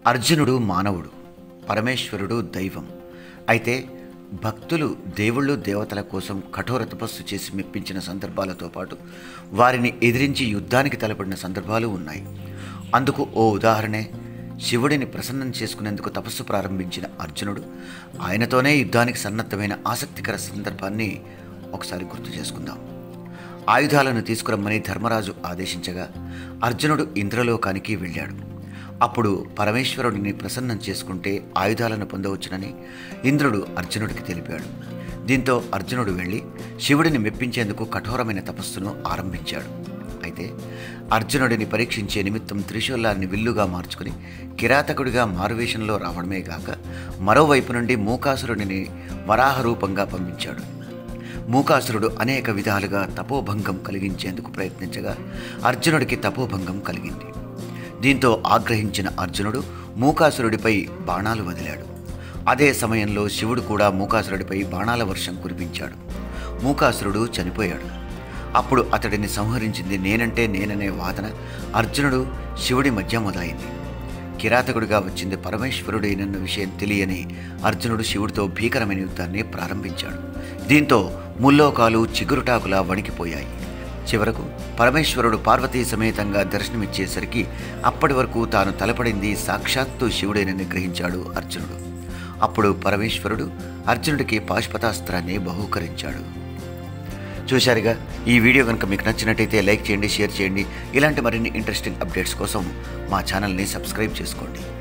అర్జునుడు మానవుడు పరమేశ్వరుడు దైవం అయితే భక్తులు దేవుళ్ళు దేవతల కోసం కఠోర తపస్సు చేసి మెప్పించిన సందర్భాలతో పాటు వారిని ఎదిరించి యుద్ధానికి తలపడిన సందర్భాలు ఉన్నాయి అందుకు ఓ ఉదాహరణే శివుడిని ప్రసన్నం చేసుకునేందుకు తపస్సు ప్రారంభించిన అర్జునుడు ఆయనతోనే యుద్ధానికి సన్నద్ధమైన ఆసక్తికర సందర్భాన్ని ఒకసారి గుర్తు చేసుకుందాం ఆయుధాలను తీసుకురమ్మని ధర్మరాజు ఆదేశించగా అర్జునుడు ఇంద్రలోకానికి వెళ్ళాడు అప్పుడు పరమేశ్వరుడిని ప్రసన్నం చేసుకుంటే ఆయుధాలను పొందవచ్చునని ఇంద్రుడు అర్జునుడికి తెలిపాడు దీంతో అర్జునుడు వెళ్ళి శివుడిని మెప్పించేందుకు కఠోరమైన తపస్సును ఆరంభించాడు అయితే అర్జునుడిని పరీక్షించే నిమిత్తం త్రిశూలాన్ని విల్లుగా మార్చుకుని కిరాతకుడిగా మారువేషంలో రావడమే గాక మరోవైపు నుండి మూకాసురుడిని వరాహ రూపంగా పంపించాడు మూకాసురుడు అనేక విధాలుగా తపోభంగం కలిగించేందుకు ప్రయత్నించగా అర్జునుడికి తపోభంగం కలిగింది దీంతో ఆగ్రహించిన అర్జునుడు మూకాసురుడిపై బాణాలు వదిలాడు అదే సమయంలో శివుడు కూడా మూకాసురుడిపై బాణాల వర్షం కురిపించాడు మూకాసురుడు చనిపోయాడు అప్పుడు అతడిని సంహరించింది నేనంటే నేననే వాదన అర్జునుడు శివుడి మధ్య మొదలైంది కిరాతకుడిగా వచ్చింది పరమేశ్వరుడైనన్న విషయం తెలియని అర్జునుడు శివుడితో భీకరమైన యుద్ధాన్ని ప్రారంభించాడు దీంతో ముల్లోకాలు చిగురుటాకులా వణికిపోయాయి చివరకు పరమేశ్వరుడు పార్వతీ సమేతంగా దర్శనమిచ్చేసరికి అప్పటి వరకు తాను తలపడింది సాక్షాత్తు శివుడేనని గ్రహించాడు అర్జునుడు అప్పుడు పరమేశ్వరుడు అర్జునుడికి పాశుపతాస్త్రాన్ని బహూకరించాడు చూశారుగా ఈ వీడియో కనుక మీకు నచ్చినట్టయితే లైక్ చేయండి షేర్ చేయండి ఇలాంటి మరిన్ని ఇంట్రెస్టింగ్ అప్డేట్స్ కోసం మా ఛానల్ని సబ్స్క్రైబ్ చేసుకోండి